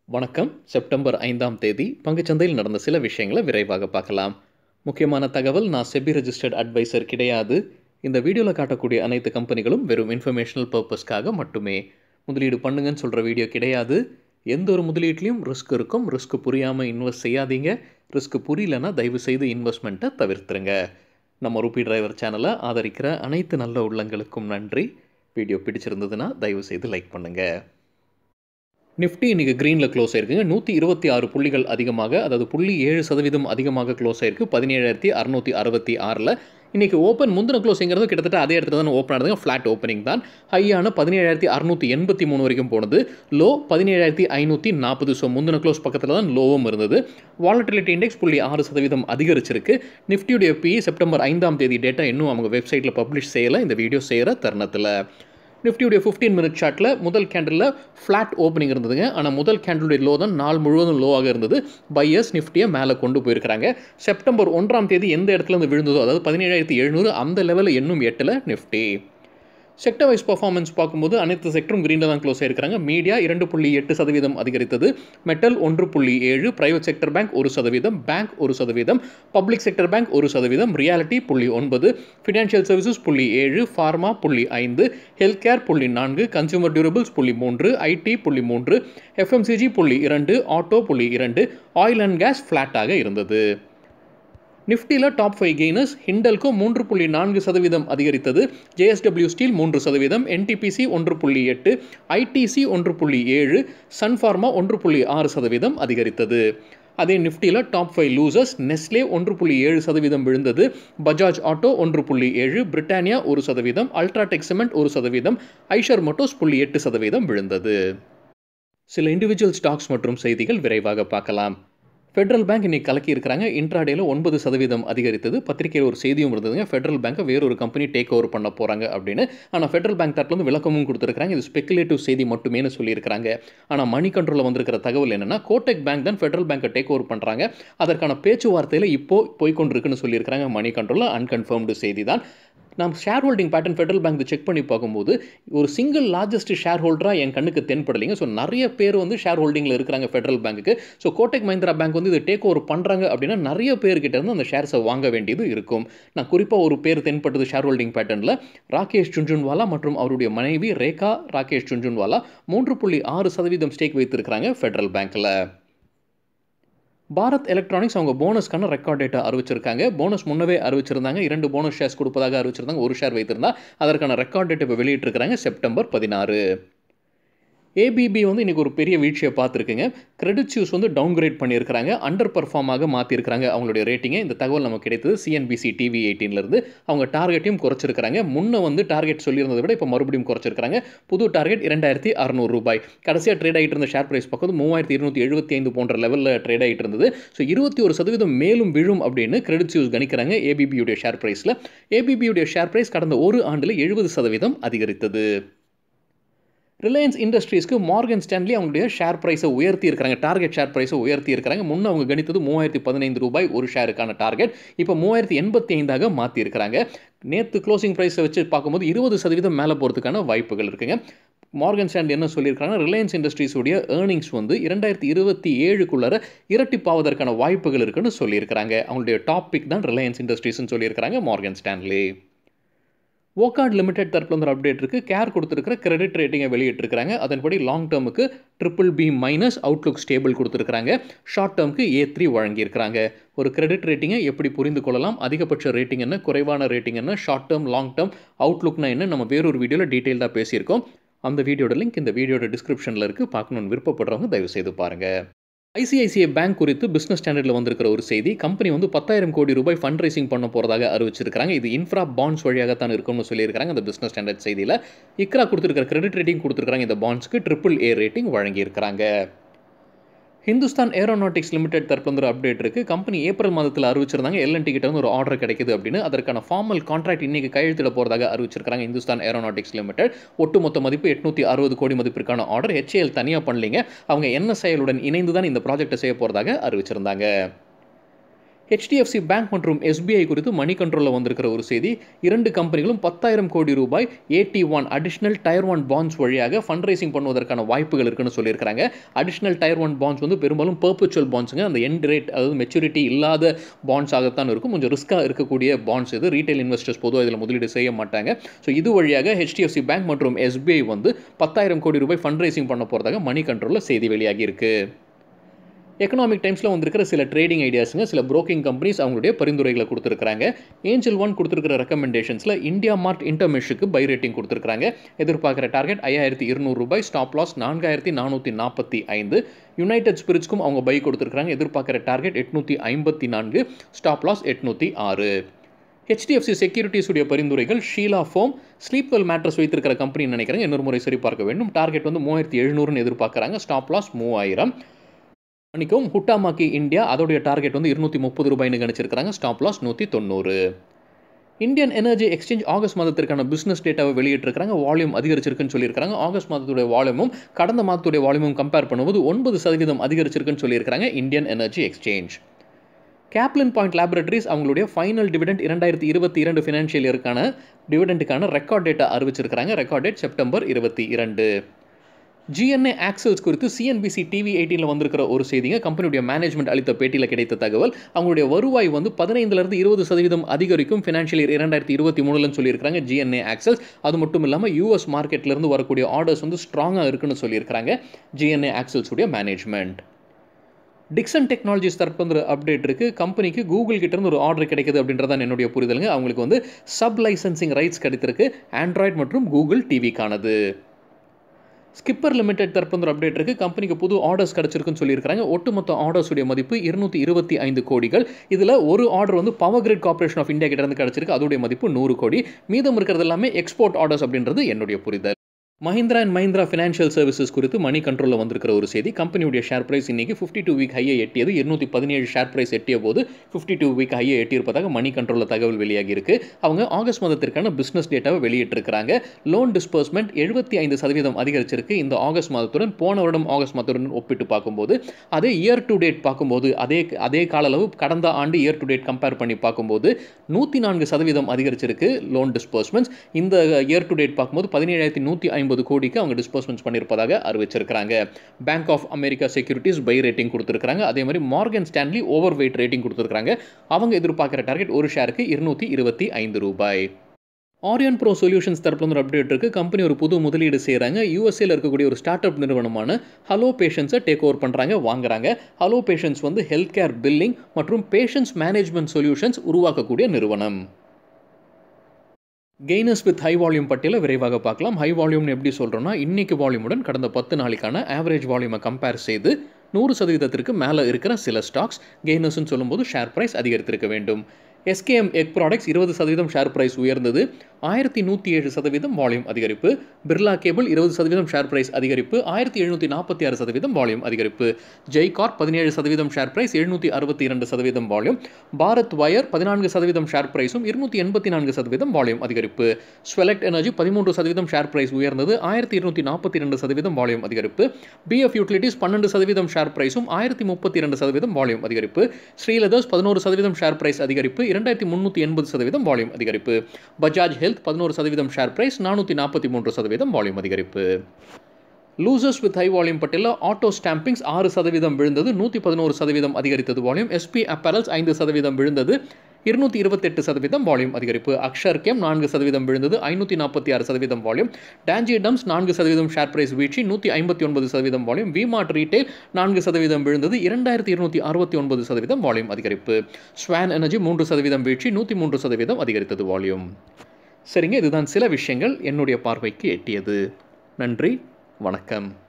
வணக்கம் செப்டம்பர் ஐந்தாம் தேதி பங்குச்சந்தையில் நடந்த சில விஷயங்களை விரைவாக பார்க்கலாம் முக்கியமான தகவல் நான் செபி ரெஜிஸ்டர்ட் அட்வைசர் கிடையாது இந்த வீடியோவில் காட்டக்கூடிய அனைத்து கம்பெனிகளும் வெறும் இன்ஃபர்மேஷனல் பர்பஸ்க்காக மட்டுமே முதலீடு பண்ணுங்கன்னு சொல்கிற வீடியோ கிடையாது எந்த ஒரு முதலீட்லையும் ரிஸ்க் இருக்கும் ரிஸ்க் புரியாமல் இன்வெஸ்ட் செய்யாதீங்க ரிஸ்க் புரியலன்னா தயவு செய்து இன்வெஸ்ட்மெண்ட்டை தவிர்த்துருங்க நம்ம ரூபி டிரைவர் சேனலை ஆதரிக்கிற அனைத்து நல்ல உள்ளங்களுக்கும் நன்றி வீடியோ பிடிச்சிருந்ததுன்னா தயவு செய்து லைக் பண்ணுங்கள் நிஃப்டி இன்றைக்கி க்ரீனில் க்ளோஸ் ஆயிருக்குங்க நூற்றி இருபத்தி ஆறு புள்ளிகள் அதிகமாக அதாவது புள்ளி ஏழு சதவீதம் அதிகமாக க்ளோஸ் ஆயிருக்கு பதினேழாயிரத்தி அறுநூற்றி அறுபத்தி ஆறில் இன்றைக்கி ஓப்பன் முந்தின க்ளோஸிங்கிறது கிட்டத்தட்ட அதே இடத்துல தான் ஓப்பன் ஆனதுங்க ஃப்ளாட் ஓப்பனிங் தான் ஹையான பதினேழாயிரத்தி அறுநூற்றி எண்பத்தி மூணு வரைக்கும் போனது லோ பதினேழாயிரத்தி ஐநூற்றி நாற்பது ஸோ முந்தின க்ளோஸ் பக்கத்தில் தான் லோவும் இருந்தது வாலட்டிலிட்டி இண்டெக்ஸ் புள்ளி ஆறு சதவீதம் அதிகரிச்சிருக்கு நிஃப்டியுடைய பி செப்டம்பர் ஐந்தாம் தேதி டேட்டா இன்னும் அவங்க வெப்சைட்டில் பப்ளிஷ் செய்யலை இந்த வீடியோ செய்கிற தருணத்தில் நிஃப்டியுடைய ஃபிஃப்டீன் மினிட் சார்ட்டில் முதல் கேண்டலில் ஃப்ளாட் ஓப்பனிங் இருந்ததுங்க ஆனால் முதல் கேண்டலுடைய லோ தான் நாள் முழுவதும் லோவாக இருந்தது பையர்ஸ் நிஃப்டியை மேலே கொண்டு போயிருக்கிறாங்க செப்டம்பர் ஒன்றாம் தேதி எந்த இடத்துல இருந்து விழுந்ததோ அதாவது பதினேழாயிரத்தி எழுநூறு அந்த லெவலில் இன்னும் எட்டில் நிஃப்டி செக்டர் வைஸ் பர்ஃபார்மன்ஸ் பார்க்கும்போது அனைத்து செக்டரும் க்ரீனில் தான் க்ளோஸ் ஆயிருக்காங்க மீடியா இரண்டு புள்ளி எட்டு சதவீதம் அதிகரித்தது மெட்டல் ஒன்று புள்ளி ஏழு பிரைவேட் செக்டர் பேங்க் ஒரு சதவீதம் பேங்க் ஒரு சதவீதம் பப்ளிக் செக்டர் பேங்க் ஒரு சதவீதம் ரியாலிட்டி புள்ளி ஒன்பது ஃபினான்ஷியல் சர்வீசஸ் புள்ளி ஏழு ஃபார்மா புள்ளி ஐந்து ஹெல்த் கேர் புள்ளி நான்கு கன்சூமர் டியூரபிள்ஸ் புள்ளி மூன்று ஐடி புள்ளி மூன்று எஃப்எம்சிஜி புள்ளி இரண்டு ஆட்டோ புள்ளி இரண்டு ஆயில் அண்ட் கேஸ் ஃப்ளாட்டாக இருந்தது நிஃப்டியில் டாப் ஃபைவ் கெய்னர்ஸ் ஹிண்டல்கோ மூன்று புள்ளி நான்கு சதவீதம் அதிகரித்தது ஜேஎஸ்டபிள்யூ ஸ்டீல் மூன்று சதவீதம் என்டிபிசி ஒன்று புள்ளி எட்டு ஐடிசி ஒன்று புள்ளி ஏழு சன்ஃபார்மா ஒன்று புள்ளி ஆறு சதவீதம் அதிகரித்தது அதே நிஃப்டியில் டாப் ஃபைவ் லூசர்ஸ் நெஸ்லே ஒன்று புள்ளி ஏழு சதவீதம் விழுந்தது பஜாஜ் ஆட்டோ ஒன்று புள்ளி ஏழு பிரிட்டானியா ஒரு சதவீதம் அல்ட்ராடெக் சிமெண்ட் ஒரு சதவீதம் ஐஷர் மோட்டோஸ் புள்ளி எட்டு சதவீதம் விழுந்தது சில இண்டிவிஜுவல் ஸ்டாக்ஸ் மற்றும் செய்திகள் விரைவாக பார்க்கலாம் ஃபெட்ரல் பேங்க் இன்னைக்கு கலக்கி இருக்கிறாங்க இன்ட்ராடேல ஒன்பது சதவீதம் அதிகரித்தது பத்திரிகையில் ஒரு செய்தியும் இருந்ததுங்க ஃபெட்ரல் பேங்கை வேறொரு கம்பெனி டேக் ஓவர் பண்ண போகிறாங்க அப்படின்னு ஆனால் ஃபெட்ரல் பேங்க் தரப்புலேருந்து விளக்கமும் கொடுத்துருக்காங்க இது ஸ்பெகுலேட்டிவ் செய்தி மட்டுமேனு சொல்லியிருக்காங்க ஆனால் மணி கண்ட்ரோலில் வந்திருக்கிற தகவல் என்னன்னா கோட்டெக் பேங்க் தான் ஃபெட்ரல் பேங்கை டேக் ஓவர் பண்ணுறாங்க அதற்கான பேச்சுவார்த்தையில் இப்போ போய்கொண்டிருக்குன்னு சொல்லியிருக்காங்க மணி கண்ட்ரோலில் அன்கன்ஃபர்ம்டு செய்தி தான் நாம் share holding pattern Federal bank check பண்ணி பார்க்கும்போது ஒரு சிங்கிள் லார்ஜஸ்ட் ஷேர் ஹோல்டராக என் கண்ணுக்கு தென்படலைங்க ஸோ நிறைய பேர் வந்து ஷேர் ஹோல்டிங்கில் இருக்கிறாங்க ஃபெட்ரல் பேங்க்கு ஸோ கோட்டக் மஹிந்திரா பேங்க் வந்து இது டேக் ஓவர் பண்ணுறாங்க அப்படின்னா நிறைய பேர்கிட்ட இருந்து அந்த ஷேர்ஸை வாங்க வேண்டியது இருக்கும் நான் குறிப்பாக ஒரு பேர் தென்பட்டது ஷேர் ஹோல்டிங் பேட்டர்னில் ராகேஷ் சுன்ஜுன்வாலா மற்றும் அவருடைய மனைவி ரேகா ராகேஷ் சுன்ஜுன்வாலா மூன்று புள்ளி ஆறு சதவீதம் ஸ்டேக் வைத்திருக்கிறாங்க ஃபெட்ரல் பேங்க்கில் பாரத் எலக்ட்ரானிக்ஸ் அவங்க போனஸ்க்கான ரெக்கார்ட் டேட்டா அறிவிச்சிருக்காங்க போனஸ் முன்னவே அறிவிச்சிருந்தாங்க இரண்டு போனஸ் ஷேர்ஸ் கொடுப்பதாக அறிவிச்சிருந்தாங்க ஒரு ஷேர் வைத்திருந்தா அதற்கான ரெக்கார்ட் டேட் இப்போ வெளியிட்டிருக்கிறாங்க செப்டம்பர் பதினாறு ஏபிபி வந்து இன்றைக்கி ஒரு பெரிய வீழ்ச்சியை பார்த்துருக்குங்க கிரெடிட் சியூஸ் வந்து டவுன்கிரேட் பண்ணியிருக்கிறாங்க அண்டர் பர்ஃபார்மாக மாற்றிருக்கிறாங்க அவங்களுடைய ரேட்டிங்கை இந்த தகவல் நமக்கு கிடைத்தது சிஎன்பிசி டிவி எயிட்டீன்லேருந்து அவங்க டார்கெட்டையும் குறைச்சிருக்கிறாங்க முன்ன வந்து டார்கெட் சொல்லியிருந்ததை விட இப்போ மறுபடியும் குறைச்சிருக்காங்க புது டார்கெட் இரண்டாயிரத்தி அறநூறு ரூபாய் கடைசியாக ட்ரேட் ஆகிட்டு இருந்த ஷேர் ப்ரைஸ் பக்கம் மூவாயிரத்தி இருநூற்றி எழுபத்தி ஐந்து போன்ற லெவலில் ட்ரேட் ஆகிட்டு இருந்தது ஸோ இருபத்தி ஒரு சதவீதம் மேலும் விழும் அப்படின்னு கிரெடிட் சியூஸ் கணிக்கிறாங்க ஏபிபியுடைய ஷேர் ப்ரைஸில் ஏபிபியுடைய ஷேர் ப்ரைஸ் கடந்த ஒரு ஆண்டில் எழுபது சதவீதம் அதிகரித்தது ரிலையன்ஸ் இண்டஸ்ட்ரீஸ்க்கு மார்கன் ஸ்டான்லி அவங்களுடைய ஷேர் ப்ரைஸை உயர்த்தி இருக்காங்க டார்கெட் ஷேர் ப்ரைஸை உயர்த்தி இருக்காங்க முன்ன அவங்க கணித்தது மூவாயிரத்தி பதினைந்து ரூபாய் ஒரு ஷேருக்கான டார்கெட் இப்போ மூவாயிரத்தி எண்பத்தி ஐந்தாக மாற்றி இருக்கிறாங்க நேற்று க்ளோசிங் ப்ரைஸை வச்சு பார்க்கும்போது இருபது சதவீதம் மேலே போகிறதுக்கான வாய்ப்புகள் இருக்குங்க மார்கன் ஸ்டாண்ட் என்ன சொல்லியிருக்காங்க ரிலையன்ஸ் இண்டஸ்ட்ரீஸுடைய ஏர்னிங்ஸ் வந்து இரண்டாயிரத்தி இருபத்தி ஏழுக்குள்ளார இரட்டிப்பாவதற்கான வாய்ப்புகள் இருக்குன்னு சொல்லியிருக்கிறாங்க அவங்களுடைய டாபிக் தான் ரிலையன்ஸ் இண்டஸ்ட்ரீஸ்னு சொல்லியிருக்கிறாங்க மார்கன் ஸ்டான்லி ஓகார்ட் லிமிடெட் தரப்பில் ஒரு அப்டேட் இருக்குது கேர் கொடுத்துருக்கிற கிரெடிட் ரேட்டிங்கை வெளியிட்டிருக்கிறாங்க அதன்படி லாங் டேர்முக்கு triple B minus outlook stable கொடுத்துருக்காங்க ஷார்ட் டேர்முக்கு ஏ த்ரீ வழங்கியிருக்கிறாங்க ஒரு கிரெடிட் ரேட்டிங்கை எப்படி புரிந்து கொள்ளலாம் அதிகபட்ச ரேட்டிங் என்ன குறைவான ரேட்டிங் என்ன ஷார்ட் டேர்ம் லாங் டேர்ம் அவுட்லுக்னா என்ன நம்ம வேறொரு வீடியோவில் டீட்டெயிலாக பேசியிருக்கோம் அந்த வீடியோட லிங்க் இந்த வீடியோட டிஸ்கிரிப்ஷனில் இருக்குது பார்க்கணுன்னு விருப்பப்படுறவங்க தயவு செய்து பாருங்கள் ஐசிஐசிஐ பேங்க் குறித்து பிஸ்னஸ் ஸ்டாண்டர்டில் வந்திருக்கிற ஒரு செய்தி கம்பெனி வந்து பத்தாயிரம் கோடி ரூபாய் ஃபண்ட் ரைசிங் பண்ண போகிறதாக அறிவிச்சிருக்காங்க இது இன்ஃப்ரா பாண்ட்ஸ் வழியாகத்தான் இருக்கும்னு சொல்லியிருக்காங்க அந்த பிஸ்னஸ் ஸ்டாண்டர்ட் செய்தியில் இக்ரா கொடுத்துருக்கிற கிரெடிட் ரேட்டிங் கொடுத்துருக்காங்க இந்த பாண்ட்ஸ்க்கு ட்ரிபிள் ஏ ரேட்டிங் வழங்கியிருக்கிறாங்க ஹிந்துஸ்தான் ஏரோநாட்டிக்ஸ் லிமிடெட் தரப்புல ஒரு அப்டேட் இருக்குது கம்பெனி ஏப்ரல் மாதத்தில் அறிவிச்சிருந்தாங்க எல்என்டி கிட்ட வந்து ஒரு ஆர்டர் கிடைக்குது அப்படின்னு அதற்கான ஃபார்மல் கான்ட்ராக்ட் இன்னைக்கு கையெழுத்திட போகிறதாக அறிவிச்சிருக்காங்க ஹிந்துஸ்தான் ஏரோநாட்டிக்ஸ் லிமிடெட் ஒட்டுமொத்த மதிப்பு எட்நூற்றி அறுபது கோடி மதிப்பிற்கான ஆர்டர் ஹெச்ஏஎல் தனியாக பண்ணலீங்க அவங்க என்ன செயலுடன் இணைந்து தான் இந்த ப்ராஜெக்டை செய்ய போகிறதாக அறிவிச்சிருந்தாங்க ஹெச்டிஎஃப்சி பேங்க் மற்றும் எஸ்பிஐ குறித்து மணி கண்ட்ரோலில் வந்திருக்கிற ஒரு செய்தி இரண்டு கம்பெனிகளும் பத்தாயிரம் கோடி ரூபாய் AT one additional tier one bonds வழியாக ஃபண்ட் ரைசிங் பண்ணுவதற்கான வாய்ப்புகள் இருக்குன்னு சொல்லியிருக்காங்க அடிஷனல் டயர் ஒன் பாண்ட்ஸ் வந்து பெரும்பாலும் பர்பச்சுவல் பாண்ட்ஸுங்க அந்த எண்ட் ரேட் அதாவது மெச்சூரிட்டி இல்லாத பாண்ட்ஸ் ஆகத்தான் இருக்கும் கொஞ்சம் ரிஸ்க்காக இருக்கக்கூடிய பாண்ட்ஸ் இது ரீட்டைல் இன்வெஸ்டர்ஸ் பொதுவாக இதில் முதலீடு செய்ய மாட்டாங்க ஸோ இது வழியாக ஹெச்டிஎஃப்சி பேங்க் மற்றும் எஸ்பிஐ வந்து பத்தாயிரம் கோடி ரூபாய் ஃபண்ட் ரைசிங் பண்ண போகிறதாக மணி கண்ட்ரோலில் செய்தி வெளியாகி இருக்கு எக்கனாமிக் டைம்ஸில் வந்திருக்கிற சில ட்ரேடிங் ஐடியாஸுங்க சில புரோக்கிங் கம்பெனிஸ் அவங்களுடைய பரிந்துரைகளை கொடுத்துருக்காங்க ஏஞ்சல் ஒன் கொடுத்துருக்கிற ரெக்கமெண்டேஷன்ஸில் இந்தியா மார்ட் இன்டர்மெஷுக்கு பை ரேட்டிங் கொடுத்துருக்காங்க எதிர்பார்க்குற டார்கெட் ஐயாயிரத்தி இருநூறு ரூபாய் ஸ்டாப் லாஸ் நான்காயிரத்தி நானூற்றி நாற்பத்தி ஐந்து யுனைடெட் ஸ்பிரிட்ஸ்க்கும் அவங்க பை கொடுத்துருக்காங்க எதிர்பார்க்குற டார்கெட் எட்நூற்றி ஐம்பத்தி நான்கு ஸ்டாப் லாஸ் எட்நூற்றி ஆறு ஹெச்டிஎஃப்சி செக்யூரிட்டிஸ் உடைய பரிந்துரைகள் ஷீலா ஃபோம் ஸ்லீப்வெல் மேட்ரஸ் வைத்திருக்கிற கம்பெனி நினைக்கிறாங்க இன்னொரு முறை சரி பார்க்க வேண்டும் டார்கெட் வந்து மூவாயிரத்தி எழுநூறுன்னு எதிர்பார்க்குறாங்க ஸ்டாப் லாஸ் மூவாயிரம் மன்னிக்கவும் ஹுட்டாமாக்கி இந்தியா அதோடைய டார்கெட் வந்து இருநூற்றி முப்பது ரூபாய்னு கணிச்சிருக்காங்க ஸ்டாப் லாஸ் நூற்றி தொண்ணூறு இந்தியன் எனர்ஜி எக்ஸ்சேஞ்ச் ஆகஸ்ட் மாதத்திற்கான பிஸ்னஸ் டேட்டாவை வெளியிட்டிருக்காங்க வால்யூம் அதிகரிச்சிருக்குன்னு சொல்லியிருக்காங்க ஆகஸ்ட் மாதத்துடைய வால்யூமும் கடந்த மாதத்துடைய வால்யூமும் கம்பேர் பண்ணும்போது ஒன்பது சதவீதம் அதிகரிச்சிருக்குன்னு சொல்லியிருக்காங்க Indian Energy Exchange Caplin point laboratories அவங்களுடைய ஃபைனல் டிவிடெண்ட் இரண்டாயிரத்தி இருபத்தி இரண்டு ஃபினான்ஷியல் இயருக்கான டிவிடெண்ட்டுக்கான ரெக்கார்ட் டேட்டா அறிவிச்சிருக்காங்க ரெக்கார்ட் டேட் செப்டம்பர் இருபத்தி இரண்டு ஜிஎன்ஏ ஆக்சல்ஸ் குறித்து சிஎன்பிசி டிவி எயிட்டீனில் வந்திருக்கிற ஒரு செய்திங்க கம்பெனியுடைய மேனேஜ்மெண்ட் அளித்த பேட்டியில் கிடைத்த தகவல் அவங்களுடைய வருவாய் வந்து பதினைந்துலேருந்து இருபது சதவீதம் அதிகரிக்கும் ஃபினான்ஷியல் இயர் இரண்டாயிரத்தி இருபத்தி மூணுலன்னு சொல்லியிருக்காங்க ஜிஎன்ஏ ஆக்சல்ஸ் அது மட்டும் இல்லாமல் யூஎஸ் மார்க்கெட்லேருந்து வரக்கூடிய ஆர்டர்ஸ் வந்து ஸ்ட்ராங்காக இருக்குன்னு சொல்லியிருக்காங்க ஜிஎன்ஏ ஆக்சல்ஸ் உடைய மேனேஜ்மெண்ட் டிக்சன் டெக்னாலஜிஸ் தரப்பு வந்து அப்டேட் இருக்குது கம்பெனிக்கு கூகுள் கிட்டேருந்து ஒரு ஆர்டர் கிடைக்குது அப்படின்றதான் என்னுடைய புரிதலுங்க அவங்களுக்கு வந்து சப் லைசன்சிங் ரைட்ஸ் கிடைத்திருக்கு ஆண்ட்ராய்ட் மற்றும் கூகுள் டிவிக்கானது ஸ்கிப்பர் லிமிடெட் தரப்பு ஒரு அப்டேட் இருக்குது கம்பெனிக்கு புது ஆர்டர்ஸ் கிடச்சிருக்குன்னு சொல்லியிருக்காங்க ஒட்டுமொத்த ஆர்டர்ஸுடைய மதிப்பு இருநூற்றி இருபத்தி ஐந்து கோடிகள் இதில் ஒரு ஆர்டர் வந்து power grid corporation of India கிட்ட இருந்து கிடச்சிருக்கு அதோடைய மதிப்பு நூறு கோடி மீதம் இருக்கிறது எல்லாமே எக்ஸ்போர்ட் ஆர்டர்ஸ் அப்படின்றது என்னுடைய புரிதல் Mahindra and Mahindra financial services குறித்து மணி கண்ட்ரோலில் வந்திருக்கிற ஒரு செய்தி கம்பெனியுடைய ஷேர் பிரைஸ் இன்னைக்கு ஃபிஃப்டி டூ வீக் ஹையை எட்டியது இருநூற்றி பதினேழு ஷேர் பிரைஸ் எட்டிய போது ஃபிஃப்டி டூ வீக் ஹையை எட்டியிருப்பதாக மணி கண்ட்ரோலில் தகவல் வெளியாகி இருக்கு அவங்க ஆகஸ்ட் மாதத்திற்கான பிஸ்னஸ் டேட்டாவை வெளியிட்டிருக்கிறாங்க லோன் டிஸ்பர்ஸ்மெண்ட் எழுபத்தி ஐந்து சதவீதம் அதிகரிச்சிருக்கு இந்த ஆகஸ்ட் மாதத்துடன் போன வருடம் ஆகஸ்ட் மாதத்துடன் ஒப்பிட்டு பார்க்கும்போது அதே இயர் டு டேட் பார்க்கும்போது அதே அதே கால அளவு கடந்த ஆண்டு இயர் டு டேட் கம்பேர் பண்ணி பார்க்கும்போது நூற்றி நான்கு சதவீதம் அதிகரிச்சிருக்கு லோன் டிஸ்பர்ஸ்மெண்ட்ஸ் இந்த இயர் டு டேட் பார்க்கும்போது பதினேழாயிரத்தி நூற்றி ஐம்பது கோடிக்கு அவங்க டிஸ்பர்ஸ்மெண்ட்ஸ் பண்ணியிருப்பதாக அறிவிச்சிருக்காங்க bank of America securities buy rating கொடுத்துருக்காங்க அதே மாதிரி Morgan Stanley overweight rating கொடுத்துருக்காங்க அவங்க எதிர்பார்க்குற டார்கெட் ஒரு ஷேருக்கு இருநூற்றி இருபத்தி ஐந்து ரூபாய் ஆரியன் ப்ரோ சொல்யூஷன்ஸ் தரப்புல ஒரு அப்டேட் இருக்குது கம்பெனி ஒரு புது முதலீடு செய்கிறாங்க யூஎஸ்ஏல இருக்கக்கூடிய ஒரு ஸ்டார்ட் அப் நிறுவனமான ஹலோ பேஷன்ஸை டேக் ஓவர் பண்ணுறாங்க வாங்குறாங்க ஹலோ பேஷன்ஸ் வந்து ஹெல்த் கேர் பில்லிங் மற்றும் பேஷன்ஸ் மேனேஜ்மெண்ட் சொல்யூஷன்ஸ் உருவாக்கக்கூடிய நிறுவனம் கெய்னர்ஸ் வித் ஹை வால்யூம் பட்டியலை விரைவாக பார்க்கலாம் ஹை வால்யூம்னு எப்படி சொல்கிறோன்னா இன்னைக்கு வால்யூமுடன் கடந்த பத்து நாளைக்கான ஆவரேஜ் வால்யூமை கம்பேர் செய்து நூறு சதவீதத்திற்கு மேலே இருக்கிற சில ஸ்டாக்ஸ் கெய்னர்ஸ்னு சொல்லும்போது ஷேர் ப்ரைஸ் அதிகரித்திருக்க வேண்டும் எஸ்கேஎம் எக் ப்ராடக்ட்ஸ் இருபது சதவீதம் ஷேர் ப்ரைஸ் உயர்ந்தது ஆயிரத்தி நூற்றி ஏழு சதவீதம் வால்யூம் அதிகரிப்பு பிர்லா கேபிள் இருபது சதவீதம் ஷேர் ப்ரைஸ் அதிகரிப்பு ஆயிரத்தி எழுநூற்றி நாற்பத்தி ஆறு சதவீதம் வால்யூம் அதிகரிப்பு ஜெய் கார்ப் பதினேழு சதவீதம் ஷேர் ப்ரைஸ் எழுநூற்றி அறுபத்தி இரண்டு சதவீதம் வால்யூம் பாரத் வயர் பதினான்கு சதவீதம் ஷேர் ப்ரைஸும் இருநூற்றி எண்பத்தி நான்கு சதவீதம் வால்யூம் அதிகரிப்பு ஸ்வெலக்ட் எனர்ஜி பதிமூன்று சதவீதம் ஷேர் ப்ரைஸ் உயர்ந்தது ஆயிரத்தி இருநூற்றி நாற்பத்தி ரெண்டு சதவீதம் வால்யூம் அதிகரிப்பு பிஎஃப் யூட்டிலிட்டிஸ் பன்னெண்டு சதவீதம் ஷேர் ப்ரைஸும் ஆயிரத்தி முப்பத்தி இரண்டு சதவீதம் வால்யூம் அதிகரிப்பு ஸ்ரீலதர்ஸ் பதினோரு சதவீதம் ஷேர் ப்ரைஸ் அதிகரிப்பு இரண்டாயிரத்தி முந்நூற்றி எண்பது சதவீதம் வால்யூம் அதிகரிப்பு பஜாஜ் ஹெல்த் பதினோரு சதவீதம் ஷேர் பிரைஸ் நானூற்றி நாற்பத்தி மூன்று சதவீதம் வால்யூம் அதிகரிப்பு லூசர்ஸ் வித் ஹை வால்யூம் பட்டியலில் ஆட்டோ ஸ்டாம்பிங்ஸ் ஆறு சதவீதம் விழுந்தது நூற்றி பதினோரு சதவீதம் அதிகரித்தது வால்யூம் எஸ்பி அப்பரல்ஸ் ஐந்து சதவீதம் விழுந்தது இருநூற்றி இருபத்தெட்டு சதவீதம் வால்யூம் அதிகரிப்பு அக்ஷர் கேம் நான்கு சதவீதம் விழுந்தது ஐநூற்றி நாற்பத்தி ஆறு சதவீதம் வால்யூம் டான்ஜி டம்ஸ் நான்கு சதவீதம் ஷேர் பிரைஸ் வீழ்ச்சி நூற்றி ஐம்பத்தி ஒன்பது சதவீதம் வால்யூம் விமார்ட் ரீட்டைல் நான்கு சதவீதம் விழுந்தது இரண்டாயிரத்தி இருநூற்றி அறுபத்தி ஒன்பது சதவீதம் வால்யூம் அதிகரிப்பு ஸ்வான் எனர்ஜி மூன்று சதவீதம் வீழ்ச்சி நூற்றி மூன்று சதவீதம் அதிகரித்தது வால்யூம் சரிங்க இதுதான் சில விஷயங்கள் என்னுடைய பார்வைக்கு எட்டியது நன்றி வணக்கம்